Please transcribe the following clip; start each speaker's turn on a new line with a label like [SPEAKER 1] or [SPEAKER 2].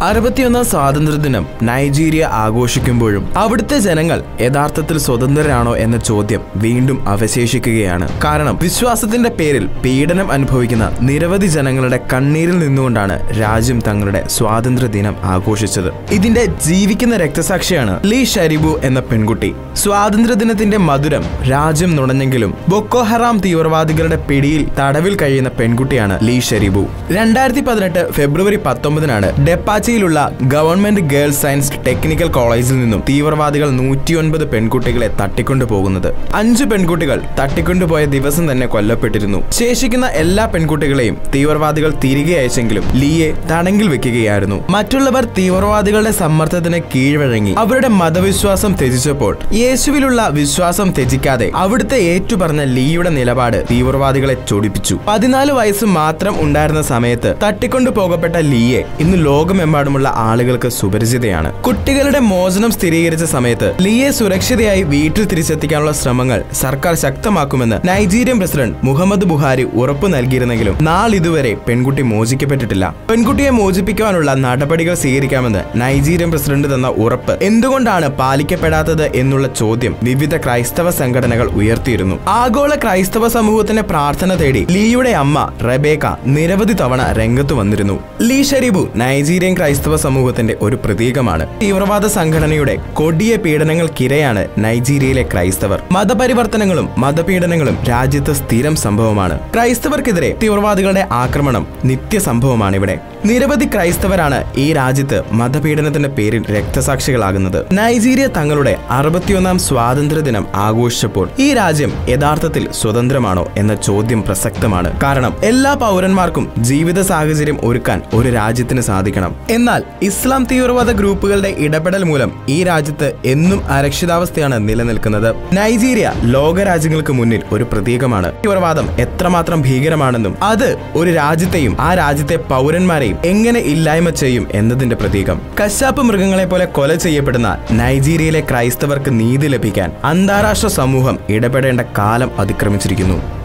[SPEAKER 1] അറുപത്തിയൊന്നാം സ്വാതന്ത്ര്യദിനം നൈജീരിയ ആഘോഷിക്കുമ്പോഴും അവിടുത്തെ ജനങ്ങൾ യഥാർത്ഥത്തിൽ സ്വതന്ത്രരാണോ എന്ന ചോദ്യം വീണ്ടും അവശേഷിക്കുകയാണ് കാരണം വിശ്വാസത്തിന്റെ പേരിൽ പീഡനം അനുഭവിക്കുന്ന നിരവധി ജനങ്ങളുടെ കണ്ണീരിൽ നിന്നുകൊണ്ടാണ് രാജ്യം തങ്ങളുടെ സ്വാതന്ത്ര്യ ദിനം ആഘോഷിച്ചത് ഇതിന്റെ ജീവിക്കുന്ന രക്തസാക്ഷിയാണ് ലീ ഷരിബു എന്ന പെൺകുട്ടി സ്വാതന്ത്ര്യ ദിനത്തിന്റെ മധുരം രാജ്യം നുണഞ്ഞെങ്കിലും ബൊക്കോ ഹറാം തീവ്രവാദികളുടെ പിടിയിൽ തടവിൽ കഴിയുന്ന പെൺകുട്ടിയാണ് ലീ ഷെരിബു രണ്ടായിരത്തി പതിനെട്ട് ഫെബ്രുവരി പത്തൊമ്പതിനാണ് ഡെപ്പാച്ചിയിലുള്ള ഗവൺമെന്റ് ഗേൾസ് സയൻസ് ടെക്നിക്കൽ കോളേജിൽ നിന്നും തീവ്രവാദികൾ നൂറ്റിയൊൻപത് പെൺകുട്ടികളെ തട്ടിക്കൊണ്ടു പോകുന്നത് അഞ്ച് പെൺകുട്ടികൾ തട്ടിക്കൊണ്ടുപോയ ദിവസം തന്നെ കൊല്ലപ്പെട്ടിരുന്നു ശേഷിക്കുന്ന എല്ലാ പെൺകുട്ടികളെയും തീവ്രവാദികൾ തിരികെ അയച്ചെങ്കിലും ലീയെ തടങ്കിൽ വെക്കുകയായിരുന്നു മറ്റുള്ളവർ തീവ്രവാദികളുടെ സമ്മർദ്ദത്തിന് കീഴ്വഴങ്ങി അവരുടെ മതവിശ്വാസം ത്യജിച്ചപ്പോൾ യേശുവിലുള്ള വിശ്വാസം ത്യജിക്കാതെ അവിടുത്തെ ഏറ്റുപറഞ്ഞ ലീയുടെ നിലപാട് തീവ്രവാദികളെ ചൊടിപ്പിച്ചു പതിനാല് വയസ്സ് മാത്രം ഉണ്ടായിരുന്ന സമയത്ത് തട്ടിക്കൊണ്ടു പോകപ്പെട്ട ലീയെ ഇന്ന് ലോകമെമ്പാടുമുള്ള ആളുകൾക്ക് സുപരിചിതയാണ് കുട്ടികളുടെ മോചനം സ്ഥിരീകരിച്ച സമയത്ത് ലീയെ സുരക്ഷിതയായി വീട്ടിൽ തിരിച്ചെത്തിക്കാനുള്ള ശ്രമങ്ങൾ സർക്കാർ ശക്തമാക്കുമെന്ന് നൈജീരിയൻ പ്രസിഡന്റ് മുഹമ്മദ് ബുഹാരി ഉറപ്പു നൽകിയിരുന്നെങ്കിലും നാളിതുവരെ പെൺകുട്ടി മോചിക്കപ്പെട്ടിട്ടില്ല പെൺകുട്ടിയെ മോചിപ്പിക്കാനുള്ള നടപടികൾ സ്വീകരിക്കാമെന്ന് നൈജീരിയൻ പ്രസിഡന്റ് തന്ന ഉറപ്പ് എന്തുകൊണ്ടാണ് പാലിക്കപ്പെടാത്തത് എന്നുള്ള ചോദ്യം വിവിധ ക്രൈസ്തവ സംഘടനകൾ ഉയർത്തിയിരുന്നു ആഗോള ക്രൈസ്തവ സമൂഹത്തിന്റെ പ്രാർത്ഥന തേടി ലീയുടെ അമ്മ റബേക്ക നിരവധി തവണ രംഗത്തു വന്നിരുന്നു ലീ ഷരീബു നൈജീരിയൻ ക്രൈസ്തവ സമൂഹത്തിന്റെ ഒരു പ്രതീകമാണ് തീവ്രവാദ സംഘടനയുടെ കൊടിയ പീഡനങ്ങൾക്കിരയാണ് നൈജീരിയയിലെ ക്രൈസ്തവർ മതപരിവർത്തനങ്ങളും മതപീഡനങ്ങളും രാജ്യത്ത് സ്ഥിരം സംഭവമാണ് ക്രൈസ്തവർക്കെതിരെ തീവ്രവാദികളുടെ ആക്രമണം നിത്യസംഭവമാണ് ഇവിടെ നിരവധി ക്രൈസ്തവരാണ് ഈ രാജ്യത്ത് മതപീഡനത്തിന്റെ പേരിൽ രക്തസാക്ഷികളാകുന്നത് നൈജീരിയ തങ്ങളുടെ അറുപത്തിയൊന്നാം സ്വാതന്ത്ര്യ ദിനം ആഘോഷിച്ചപ്പോൾ ഈ രാജ്യം യഥാർത്ഥത്തിൽ സ്വതന്ത്രമാണോ എന്ന ചോദ്യം പ്രസക്തമാണ് കാരണം എല്ലാ പൗരന്മാർക്കും ജീവിത സാഹചര്യം ഒരുക്കാൻ ഒരു രാജ്യത്തിന് സാധിക്കണം എന്നാൽ ഇസ്ലാം തീവ്രവാദ ഗ്രൂപ്പുകളുടെ ഇടപെടൽ മൂലം ഈ രാജ്യത്ത് എന്നും അരക്ഷിതാവസ്ഥയാണ് നിലനിൽക്കുന്നത് നൈജീരിയ ലോകരാജ്യങ്ങൾക്ക് മുന്നിൽ ഒരു പ്രതീകമാണ് തീവ്രവാദം എത്രമാത്രം ഭീകരമാണെന്നും അത് ഒരു രാജ്യത്തെയും ആ രാജ്യത്തെ പൗരന്മാരെയും എങ്ങനെ ഇല്ലായ്മ ചെയ്യും എന്നതിന്റെ പ്രതീകം കശാപ്പ് മൃഗങ്ങളെ പോലെ കൊല ചെയ്യപ്പെടുന്ന നൈജീരിയയിലെ ക്രൈസ്തവർക്ക് നീതി ലഭിക്കാൻ അന്താരാഷ്ട്ര സമൂഹം ഇടപെടേണ്ട കാലം അതിക്രമിച്ചിരിക്കുന്നു